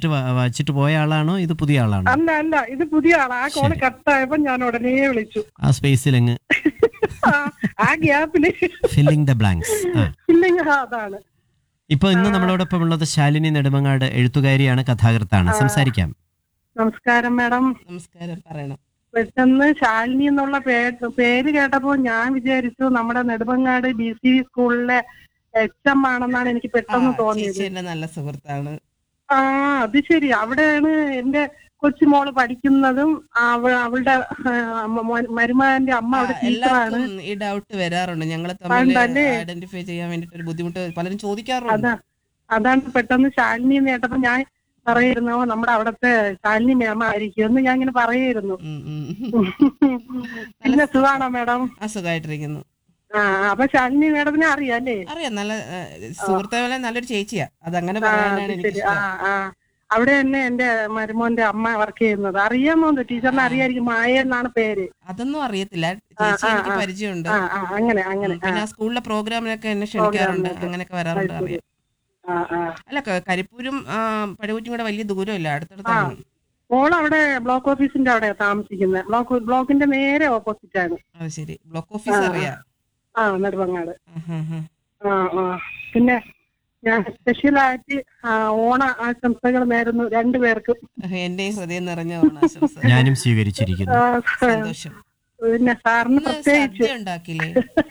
വെച്ചിട്ട് വ- വച്ചിട്ട് പോയ ആളാണോ ഇത് പുതിയ ആളാണോ അല്ല അല്ല ഇത് പുതിയ ആളാ ആ കോള് ശരി. കട്ടായപ്പോ ഞാൻ ഉടനെ വിളിച്ചു ആ സ്പേസിൽ അങ്ങ് ആ- ആ ഗ്യാപ്പില് ഫില്ലിംഗ് ദ ബ്ലാങ്ക്സ് ആ ഇല്ലെങ്കിൽ അതാണ് ഇപ്പൊ ഇന്ന് നമ്മളോടൊപ്പം ഉള്ളത് ശാലിനി നെടുമങ്ങാട് എഴുത്തുകാരിയാണ് കഥാകൃത്താണ് സംസാരിക്കാം നമസ്കാരം മാഡം നമസ്കാരം പറയണം പെട്ടെന്ന് ശാലിനി എന്നുള്ള പേര് പേര് കേട്ടപ്പോ ഞാൻ വിചാരിച്ചു നമ്മുടെ നെടുമങ്ങാട് ബി സി സ്കൂളിലെ എച്ച് എം ആണെന്നാണ് എനിക്ക് ആ, പെട്ടെന്ന് തോന്നിയത് ചേച്ചി എന്റെ നല്ല സുഹൃത്താണ് ആ അത് ശരി അവിടെയാണ് എന്റെ കൊച്ചുമോള് പഠിക്കുന്നതും അവ- അവളുടെ ആ, അമ്മ- മോൻ- മരുമകന്റെ അമ്മ അവിടെ ആ, ടീച്ചറാണ് എല്ലാവർക്കും ഈ ഡൗട്ട് വരാറുണ്ട് ഞങ്ങൾ തമ്മിൽ ഉണ്ടല്ലേ? ഐഡന്റിഫൈ ചെയ്യാൻ വേണ്ടിട്ട് ഒരു ബുദ്ധിമുട്ട് പലരും ചോദിക്കാറുണ്ട് അതാ അതാണ് പെട്ടെന്ന് ശാലിനി എന്ന് കേട്ടപ്പോ ഞാൻ പറയായിരുന്നു "ഓ, നമ്മുടെ അവിടത്തെ ശാലിനി മേമ ആയിരിക്കും എന്ന് ഞാൻ ഇങ്ങനെ പറയായിരുന്നു ഉം, ഉം. പിന്നെ സുഖാണോ മാഡം അസുഖമായിട്ടിരിക്കുന്നു ആ അപ്പൊ ശാലിനി മാഡത്തിനെ അറിയാം അല്ലേ അറിയാം നല്ല സുഹൃത്തെ പോലെ നല്ലൊരു ചേച്ചിയാ അതങ്ങനെ ആ, പറയാനാണ് അത് എനിക്ക് ശരി ആ ആ അവിടെ തന്നെ എന്റെ മരുമോന്റെ അമ്മ വർക്ക് ചെയ്യുന്നത് അറിയാമോന്ന് ടീച്ചറിനെ അറിയായിരിക്കും മായ എന്നാണ് പേര് അതൊന്നും അറിയത്തില്ല ചേച്ചി ആ, എനിക്ക് ആ. പരിചയമുണ്ട് ആ ആ അങ്ങനെ അങ്ങനെ ആ പിന്നെ ആ സ്കൂളിലെ പ്രോഗ്രാമിനൊക്കെ എന്നെ ക്ഷണിക്കാറുണ്ട് പ്രോഗ്രാമിനൊക്കെ. അങ്ങനെയൊക്കെ വരാറുണ്ട് അത് ശരി. അറിയാം ആ ആ അല്ല ക- കരിപ്പൂരും ആ, പടുകൂറ്റും കൂടെ വലിയ ദൂരമില്ല അടുത്തടുത്താണ് മോൾ അവിടെ ബ്ലോക്ക് ഓഫീസിന്റെ അവിടെ താമസിക്കുന്നത് ബ്ലോക്ക് ബ്ലോക്കിന്റെ നേരെ ഓപ്പോസിറ്റ് ആണ് അത് ശരി ബ്ലോക്ക് ഓഫീസ് അറിയാം ആ നെടുമങ്ങാട് ആഹാ, ആഹാ. ആ ആ പിന്നെ ഞാൻ സ്പെഷ്യലായിട്ട് ആ, ഓണ ആശംസകൾ നേരുന്നു രണ്ടുപേർക്കും എന്റെയും ഹൃദയം നിറഞ്ഞ ഓണാശംസ ഞാനും സ്വീകരിച്ചിരിക്കുന്നു ആ, സന്തോഷം പിന്നെ സാറിന് ഇന്ന് പ്രത്യേകിച്ച് സദ്യ ഉണ്ടാക്കില്ലേ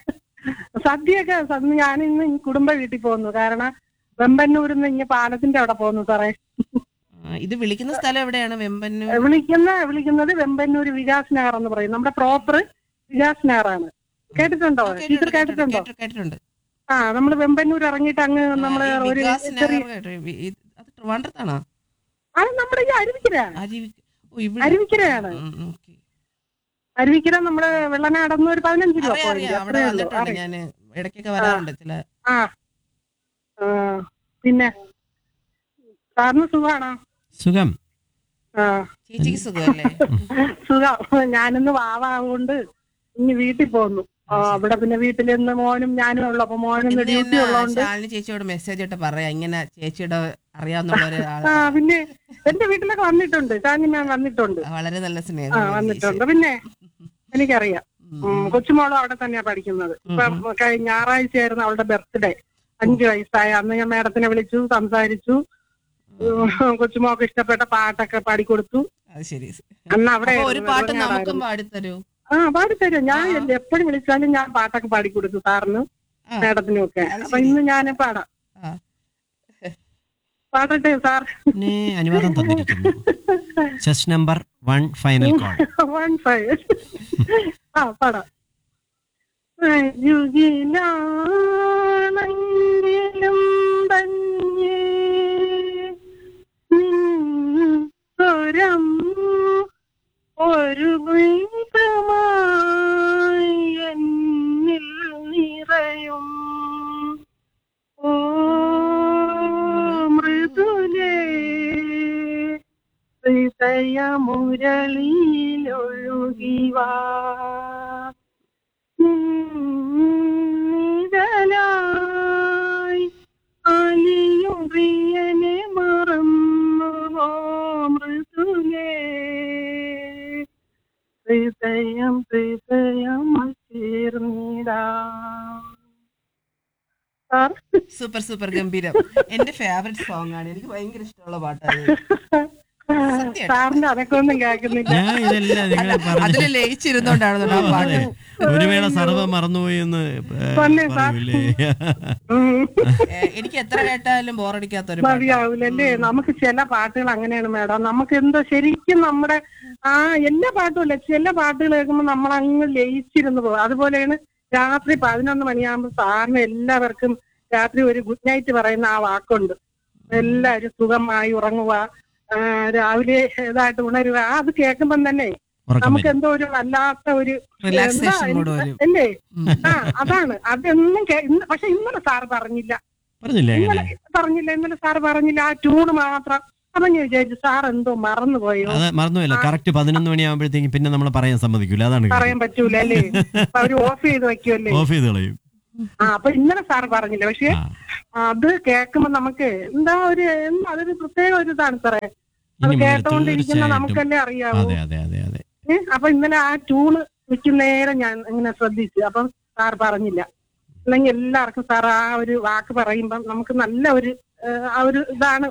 സദ്യയൊക്കെ സദ്യ ഞാൻ ഇന്ന് ഈ കുടുംബ വീട്ടിൽ പോകുന്നു കാരണം വെമ്പന്നൂരിൽ നിന്ന് ഇങ്ങനെ പാലത്തിന്റെ അവിടെ പോകുന്നു സാറേ ആ, ഇത് വിളിക്കുന്ന സ്ഥലം എവിടെയാണ് വെമ്പന്നൂർ വിളിക്കുന്ന വിളിക്കുന്നത് വെമ്പന്നൂര് വികാസ് നഗർ എന്ന് പറയും നമ്മുടെ പ്രോപ്പർ വികാസ് നഗറാണ് കേട്ടിട്ടുണ്ടോ ആ, ടീച്ചർ കേട്ടിട്ടുണ്ട്, കേട്ടിട്ടുണ്ടോ കേട്ടിട്ടുണ്ട്, കേട്ടിട്ടുണ്ട് ആ നമ്മൾ വെമ്പന്നൂർ ഇറങ്ങിയിട്ട് അങ്ങ് ആ, നമ്മള് ഈ ഒരു വികാസ് ചെറിയ നഗർ കേട്ടോ. വി- ഇത് അത് ട്രിവാൻഡ്രത്താണോ അത് നമ്മുടെ ഈ അരുവിക്കര അരുവി ഓ ഇവിടെ അരുവിക്കരയാണ് ഉം, ഉം, okay. അരുവിക്കര നമ്മള് വെള്ളനാടന്ന് ഒരു പതിനഞ്ച് രൂപ അറിയാം പോയിന്റ് അറിയാം അവിടെ അത്രേ ഉള്ളൂ വന്നിട്ടുണ്ട് അറിയാം. ഞാന് ഇടയ്ക്കൊക്കെ വരാറുണ്ട് ചില ആ ആ, പിന്നെ സാറിന് സുഖാണോ സുഖം ആ ചേച്ചിക്ക് സുഖമല്ലേ സുഖം ഞാനിന്ന് വാവാകൊണ്ട് ഇനി വീട്ടിൽ പോന്നു ആ, അവിടെ പിന്നെ വീട്ടിൽ നിന്ന് മോനും ഞാനും ഉള്ളു അപ്പൊ മോനിന്ന് ഇന്ന് ഡ്യൂട്ടി തന്നെ ഉള്ളതുകൊണ്ട് ശാലിനി ചേച്ചിയോട് മെസ്സേജ് ഇട്ട് പറയാ ഇങ്ങനെ ചേച്ചിയുടെ അറിയാവുന്ന ഒരു ആള് ആ പിന്നെ എന്റെ വീട്ടിലൊക്കെ വന്നിട്ടുണ്ട് ഷാനി മാം വന്നിട്ടുണ്ട് വളരെ നല്ല ആ സ്നേഹം വന്നിട്ടുണ്ട് പിന്നെ എനിക്കറിയാം ഉം, കൊച്ചുമോളും അവിടെ തന്നെയാ പഠിക്കുന്നത് ഇപ്പൊ കഴിഞ്ഞ ഞായറാഴ്ച ആയിരുന്നു അവളുടെ ബർത്ത്ഡേ അഞ്ചു വയസ്സായ അന്ന് ഞാൻ മാഡത്തിനെ വിളിച്ചു സംസാരിച്ചു ഉം, കൊച്ചുമോൾക്ക് ഇഷ്ടപ്പെട്ട പാട്ടൊക്കെ പാടിക്കൊടുത്തു അത് ശരി അന്ന് അവിടെ അപ്പൊ ഒരു പാട്ട് ആയിരുന്നു. നമുക്കും പാടിത്തരൂ ആ പാടിത്തരും ഞാൻ എപ്പോഴും വിളിച്ചാലും ഞാൻ പാട്ടൊക്കെ പാടിക്കൊടുത്തു സാറിന് ആ. മാഡത്തിനും ഒക്കെ അത് അപ്പൊ ശരി. ഇന്ന് ഞാൻ പാടാം ആ. പാടട്ടെ സാർ പിന്നെ അനുവാദം തന്നിരിക്കുന്നു chess number one final call one five ആ പാടാം യുഗിലാണെങ്കിലും തന്നെ നിൻ സ്വരം ഒരു ഗീതമായി എന്നിൽ നിറയും ഓ മൃദുലേ ഹൃദയമുരളിയിലൊഴുകിവാ നീതലായി അലിയും പ്രിയനെ മറന്നു മൃദുലേ ഹൃദയം ഹൃദയം ചേർന്നിടാ സാർ സൂപ്പർ സൂപ്പർ ഗംഭീരം എന്റെ ഫേവറേറ്റ് സോങ് ആണ് എനിക്ക് ഭയങ്കര ഇഷ്ടമുള്ള പാട്ടാണ് സത്യം. സാറിന്റെ അതൊക്കെ ഒന്നും കേൾക്കുന്നില്ല ഞാൻ ഇതെല്ലാം നിങ്ങളെ പറഞ്ഞു അതിൽ ലയിച്ചിരുന്നോണ്ടാണ് ആ പാട്ട് ഒരു വേള സർവ്വ മറന്നുപോയി എന്ന് ഏ, തന്നെ സാർ. പറയൂലേ ഉം. ഏ, എനിക്ക് എത്ര കേട്ടാലും ബോറടിക്കാത്ത ഒരു പാട്ട് മതിയാവൂലല്ലേ നമുക്ക് ചില പാട്ടുകൾ അങ്ങനെയാണ് മാഡം നമുക്ക് എന്തോ ശരിക്കും നമ്മുടെ ആ എല്ലാ പാട്ടും ഇല്ല ചില പാട്ടുകൾ കേൾക്കുമ്പോൾ നമ്മൾ അങ്ങ് ലയിച്ചിരുന്നു പോകും അതുപോലെയാണ് രാത്രി പതിനൊന്ന് മണിയാകുമ്പോൾ സാറിന് എല്ലാവർക്കും രാത്രി ഒരു ഗുഡ് നൈറ്റ് പറയുന്ന ആ വാക്കുണ്ട് എല്ലാവരും സുഖമായി ഉറങ്ങുക ആ, രാവിലെ ഇതായിട്ട് ഉണരുക ആ, അത് കേൾക്കുമ്പം തന്നെ ഉറക്കം നമുക്ക് വരും എന്തോ ഒരു വല്ലാത്ത ഒരു റിലാക്സേഷൻ എന്താ കൂടെ എനിക്ക് വരും അല്ലേ ആ അതാണ് അതൊന്നും കേ- ഇന്ന് പക്ഷെ ഇന്നലെ സാറ് പറഞ്ഞില്ല പറഞ്ഞില്ലേ ഇന്നലെ അങ്ങനെ പറഞ്ഞില്ല ഇന്നലെ സാറ് പറഞ്ഞില്ല ആ ട്യൂണ് മാത്രം അപ്പൊ ഞാൻ വിചാരിച്ചു സാർ എന്തോ മറന്നുപോയോ അത് മറന്നുപോയല്ലോ കറക്റ്റ് പതിനൊന്ന് മണിയാകുമ്പോഴത്തേക്കും പിന്നെ നമ്മൾ പറയാൻ സമ്മതിക്കൂല അതാണ് കാര്യം. പറയാൻ പറ്റൂല അല്ലേ അപ്പൊ അവര് ഓഫ് ചെയ്ത് വെക്കുമല്ലേ ഓഫ് ചെയ്ത് കളയും ആ അപ്പൊ ഇന്നലെ സാർ പറഞ്ഞില്ല പക്ഷെ ആ അത് കേൾക്കുമ്പോ നമുക്ക് എന്താ ഒരു എന്താ അതൊരു പ്രത്യേക ഒരു ഇതാണ് സാറേ അത് ഇനി മുതൽ കേട്ടോണ്ടിരിക്കുന്ന തീർച്ചയായിട്ടും നമുക്കല്ലേ അറിയാവൂ അതെ അതെ അതെ അതെ ഏ, അപ്പൊ ഇന്നലെ ആ ട്യൂണ് വെക്കുന്നേരം ഞാൻ ഇങ്ങനെ ശ്രദ്ധിച്ചു അപ്പം സാർ പറഞ്ഞില്ല അല്ലെങ്കിൽ എല്ലാവർക്കും സാർ ആ ഒരു വാക്ക് പറയുമ്പം നമുക്ക് നല്ല ഒരു ഏ, ആ ഒരു ഇതാണ്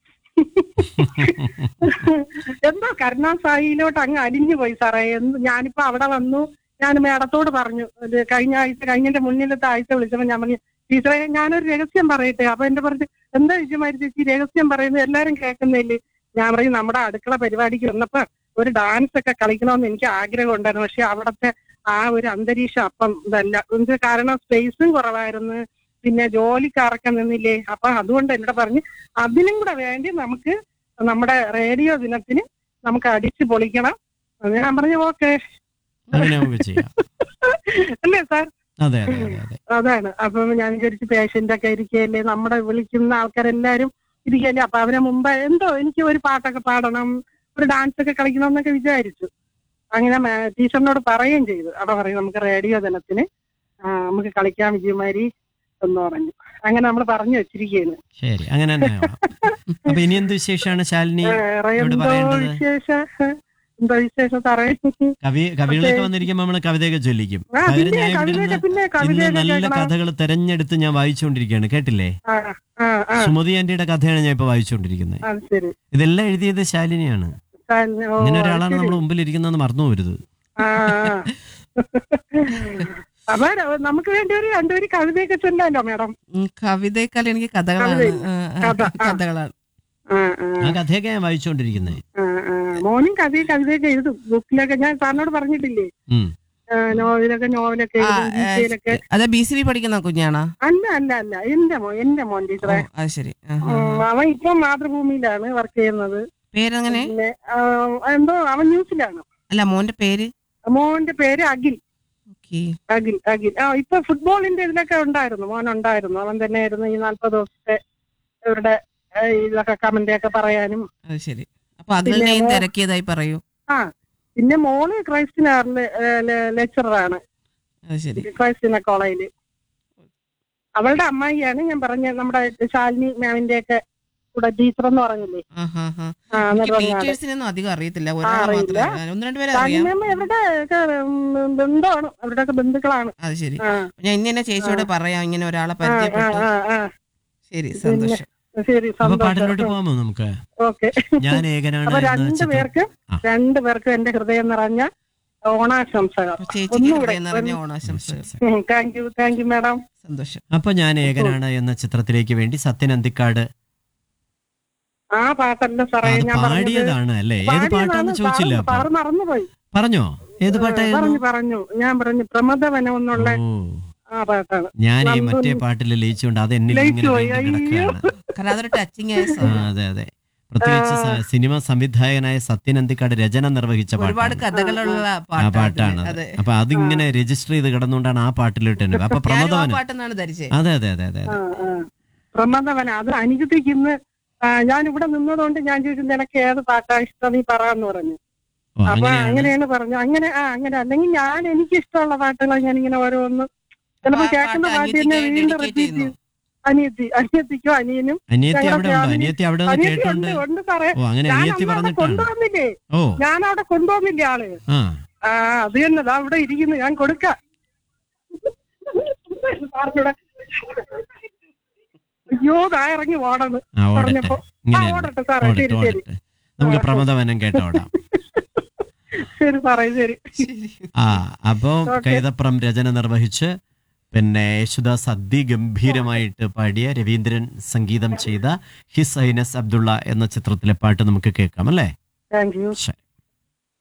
എന്തോ കരുണാസായിലോട്ട് അങ്ങ് അലിഞ്ഞു പോയി സാറേ എന്ത് ഞാനിപ്പോ അവിടെ വന്നു ഞാൻ മേഡത്തോട് പറഞ്ഞു ഇത് കഴിഞ്ഞ ആഴ്ച കഴിഞ്ഞതിന്റെ മുന്നിലത്തെ ആഴ്ച വിളിച്ചപ്പോ ഞാൻ പറഞ്ഞു ടീച്ചറെ ഞാനൊരു രഹസ്യം പറയട്ടെ അപ്പൊ എന്റെ പറഞ്ഞു എന്താ ചേച്ചിമാരി ചേച്ചി രഹസ്യം പറയുന്നത് എല്ലാരും കേൾക്കുന്നില്ലേ ഞാൻ പറയും നമ്മുടെ അടുക്കള പരിപാടിക്ക് വന്നപ്പോ ഒരു ഡാൻസ് ഒക്കെ കളിക്കണമെന്ന് എനിക്ക് ആഗ്രഹം ഉണ്ടായിരുന്നു പക്ഷെ അവിടത്തെ ആ ഒരു അന്തരീക്ഷം അപ്പം ഇതല്ല എന്ത് കാരണം സ്പേസും കുറവായിരുന്നു പിന്നെ ജോലിക്കാരൊക്കെ നിന്നില്ലേ അപ്പൊ അതുകൊണ്ട് എന്നോട് പറഞ്ഞ് അതിനും കൂടെ വേണ്ടി നമുക്ക് നമ്മുടെ റേഡിയോ ദിനത്തിന് നമുക്ക് അടിച്ചു പൊളിക്കണം അത് ഞാൻ പറഞ്ഞു ഓക്കെ അങ്ങനെ നമുക്ക് ചെയ്യാം അല്ലേ സാർ അതെ അതെ അതെ അതെ അതാണ് അപ്പൊ ഞാൻ വിചാരിച്ചു പേഷ്യന്റ് ഒക്കെ ഇരിക്കല്ലേ നമ്മുടെ വിളിക്കുന്ന ആൾക്കാരെല്ലാരും ഇരിക്കല്ലേ അപ്പൊ അവരെ മുമ്പ് എന്തോ എനിക്ക് ഒരു പാട്ടൊക്കെ പാടണം ഒരു ഡാൻസ് ഒക്കെ കളിക്കണം എന്നൊക്കെ വിചാരിച്ചു അങ്ങനെ മേ- ടീച്ചറിനോട് പറയുകയും ചെയ്തു അവിടെ പറയും നമുക്ക് റേഡിയോ ദിനത്തിന് ആ, നമുക്ക് കളിക്കാൻ വിജയമാരി എന്ന് പറഞ്ഞു അങ്ങനെ നമ്മൾ പറഞ്ഞു വെച്ചിരിക്കുകയാണ് ശരി അങ്ങനെ തന്നെ ആവാം. അപ്പൊ ഇനി എന്ത് വിശേഷമാണ് ശാലിനി വേറെ ഇവിടെ എന്തോ പറയേണ്ടത്? വിശേഷം എന്തോ വിശേഷം സാറേ കവി കവികളൊക്കെ വന്നിരിക്കുമ്പോ നമ്മള് കവിതയൊക്കെ ചൊല്ലിക്കും ആ പകരം പിന്നെ ഞാൻ ഇവിടെ കവിതയൊക്കെ ഇരുന്ന് പിന്നെ ഇന്ന് കവിതയൊക്കെ നല്ല കേൾക്കണം കഥകൾ തെരഞ്ഞെടുത്ത് ഞാൻ വായിച്ചുകൊണ്ടിരിക്കുകയാണ് കേട്ടില്ലേ ആ ആ ആ സുമതി ആന്റിയുടെ കഥയാണ് ഞാൻ ഇപ്പൊ വായിച്ചുകൊണ്ടിരിക്കുന്നത് അത് ശരി ഇതെല്ലാം എഴുതിയത് ശാലിനിയാണ് ആ, ഓ, ഇങ്ങനെ അത് ഒരാളാണ് ശരി. നമ്മുടെ മുമ്പിൽ ഇരിക്കുന്നതെന്ന് മറന്നു പോരുത് ആ, ആ. അപ്പൊ നമുക്ക് വേണ്ടി ഒരു രണ്ടുപേര് കവിതയൊക്കെ ചൊല്ലാലോ മാഡം ഉം, കവിതയേക്കാൾ എനിക്ക് കഥകളാണ് കവിതയില്ല. ആ, ആ, കഥ, ആ. കഥകളാണ് ആ, ആ, ആ കഥയൊക്കെ ഞാൻ വായിച്ചുകൊണ്ടിരിക്കുന്നത് ആ, ആ. മോനും കഥയും കവിതയൊക്കെ എഴുതും ബുക്കിലൊക്കെ ഞാൻ സാറിനോട് പറഞ്ഞിട്ടില്ലേ ഉം ആ, നോവലൊക്കെ നോവലൊക്കെ ആ, എഴുതും ഗീതയിലൊക്കെ അതെ ബി സി ബി പഠിക്കുന്ന കുഞ്ഞാണോ അല്ല അല്ല അല്ല എന്റെ മോൻ എന്റെ മോൻ ഓ, ടീച്ചറെ അത് ശരി ആ, ആ, ഉം, ആ. അവൻ ഇപ്പൊ മാതൃഭൂമിയിലാണ് വർക്ക് ചെയ്യുന്നത് പേരെങ്ങനെ പിന്നെ ആ, എന്തോ അവൻ ന്യൂസിലാണ് അല്ല മോന്റെ പേര് മോന്റെ പേര് അഖിൽ ഓക്കെ അഖിൽ അഖിൽ ആ ഇപ്പൊ ഫുട്ബോളിന്റെ ഇതിലൊക്കെ ഉണ്ടായിരുന്നു മോൻ ഉണ്ടായിരുന്നു അവൻ തന്നെയായിരുന്നു ഈ നാല്പത് ദിവസത്തെ ഇവരുടെ ഏ, ഇതൊക്കെ കമന്റ് ഒക്കെ പറയാനും അത് ശരി അപ്പൊ അതിനെയും മോ- തിരക്കിയതായി പറയൂ ആ പിന്നെ മോള് ക്രൈസ്റ്റിനാറില് ലെക്ചറാണ് അത് ശരി ക്രൈസ്റ്റിന കോളേജില് അവളുടെ അമ്മായിയാണ് ഞാൻ പറഞ്ഞ നമ്മുടെ ശാലിനി മാമിന്റെ ഒക്കെ കൂടെ ടീച്ചർ എന്ന് പറഞ്ഞില്ലേ ആഹാ, ആഹാ. ആ എനിക്ക് നെടുമങ്ങാട് ടീച്ചേഴ്സിനൊന്നും അധികം അറിയത്തില്ല ഒരാളെ അറിയില്ല. മാത്രമേ ഒന്ന് രണ്ടുപേരെ ശാലിനി അറിയാം മാം എവിടെ ഒക്കെ ഉം, ബന്ധമാണ് അവരുടെ ഒക്കെ ബന്ധുക്കളാണ് അത് ശരി ആ ഞാൻ ഇങ്ങനെ ചേച്ചിയോട് പറയാം ഇങ്ങനെ ഒരാളെ ആ ആ പരിചയപ്പെട്ടു ആ ആ ശരി സന്തോഷം ശരി അപ്പൊ പാട്ടിലോട്ട് സന്തോഷം പോകാമോ നമുക്ക് ഓക്കെ ഞാൻ ഏകനാണ് അപ്പൊ എന്ന രണ്ടു ചിത്രം പേർക്ക് ആ. രണ്ടു പേർക്കും എന്റെ ഹൃദയം നിറഞ്ഞ ഓണാശംസകൾ അപ്പൊ ചേച്ചിക്ക് ഒന്നുകൂടെ ഹൃദയം നിറഞ്ഞ ഓണാശംസകൾ thank you thank you madam സന്തോഷം അപ്പൊ ഞാൻ ഏകനാണ് എന്ന ചിത്രത്തിലേക്ക് വേണ്ടി സത്യൻ അന്തിക്കാട് ആ പാട്ടല്ല സാറേ അത് ഞാൻ പറഞ്ഞത് പാടിയതാണ് അല്ലേ ഏത് പാട്ടാന്ന് പാടിയതാണ് ചോദിച്ചില്ല സാറ് അപ്പൊ സാറ് മറന്നുപോയി പറഞ്ഞോ ഏത് പാട്ടായിരുന്നു പറഞ്ഞു പറഞ്ഞു ഞാൻ പറഞ്ഞു പ്രമദവനം എന്നുള്ള ഓ ആ പാട്ടാണ് ഞാൻ ഈ നന്ദു- മറ്റേ പാട്ടിൽ ലയിച്ചുകൊണ്ട് അത് എന്നിൽ ലയിച്ചു ഇങ്ങനെ പോയി. വീണ്ടും അയ്യോ. കിടക്കുകയാണ് കാരണം അതൊരു ടച്ചിങ് ആയ ആ, സോങ് അതെ അതെ പ്രത്യേകിച്ച് സ- സിനിമ സംവിധായകനായ സത്യൻ അന്തിക്കാട് രചന നിർവഹിച്ച ഒരുപാട് പാട്ടാണ് കഥകളുള്ള ആ പാട്ടാണ് പാട്ടാണ് അതെ അപ്പൊ അതിങ്ങനെ രജിസ്റ്റർ ചെയ്ത് കിടന്നുകൊണ്ടാണ് ആ പാട്ടിലിട്ട് അപ്പൊ ഞാനും ആ പ്രമോദവനം പാട്ടെന്നാണ് ധരിച്ചത് അതെ അതെ അതെ അതെ ആ, ആ. പ്രമദവനം അത് അനുജത്തിക്ക് ഇന്ന് ആ, ഞാൻ ഇവിടെ നിന്നതുകൊണ്ട് ഞാൻ ചോദിച്ചു നിനക്ക് ഏത് പാട്ടാ ഇഷ്ടം നീ പറയാന്ന് പറഞ്ഞു ഓ അപ്പൊ അങ്ങനെയാണ് അങ്ങനെയാണ് പറഞ്ഞു അങ്ങനെ ആ അങ്ങനെ അല്ലെങ്കിൽ ഞാൻ എനിക്ക് ഇഷ്ടമുള്ള പാട്ടുകൾ ഞാൻ ഇങ്ങനെ ഓരോന്ന് ചിലപ്പോ ആ കേൾക്കുന്ന പാട്ട് പാട്ട് തന്നെ അനിയത്തിക്കായി വീണ്ടും dedicate റിപ്പീറ്റ് ചെയ്യുന്നു. ചെയ്യും അനിയത്തി അനിയത്തിക്കോ അനിയനും അനിയത്തി ഞങ്ങളുടെ അവിടെ ഉണ്ടോ family- അനിയത്തി അവിടെ ഒന്ന് അനിയത്തി കേട്ടോണ്ട് ഉണ്ട് ഉണ്ട് സാറേ ഓ അങ്ങനെ ഞാൻ അനിയത്തി അന്ന് അവിടെ പറഞ്ഞിട്ടാണ് കൊണ്ടുവന്നില്ലേ ഓ ഞാൻ അവിടെ കൊണ്ടുവന്നില്ലേ ആള് ആ ആ അത് തന്നെ ദാ അവിടെ ഇരിക്കുന്നു ഞാൻ കൊടുക്കാം സാറിനോട് അയ്യോ ദാ ഇറങ്ങി ഓടന്ന് ആ ഓടട്ടെ പറഞ്ഞപ്പോ ആ ഇങ്ങനെ ഓടട്ടെ സാറേ ഓടട്ടെ ശരി ശരി ഓടട്ടെ നമുക്ക് പ്രമദവനം കേട്ടോടാം ശരി സാറേ ശരി ശരി ആ അപ്പോ Okay. കൈതപ്രം രചന നിർവഹിച്ച് പിന്നെ യേശുദാസ് അതിഗംഭീരമായിട്ട് പാടിയ രവീന്ദ്രൻ സംഗീതം ചെയ്ത ഹിസ് ഹൈനസ് അബ്ദുള്ള എന്ന ചിത്രത്തിലെ പാട്ട് നമുക്ക് കേൾക്കാം അല്ലേ താങ്ക് യു ശരി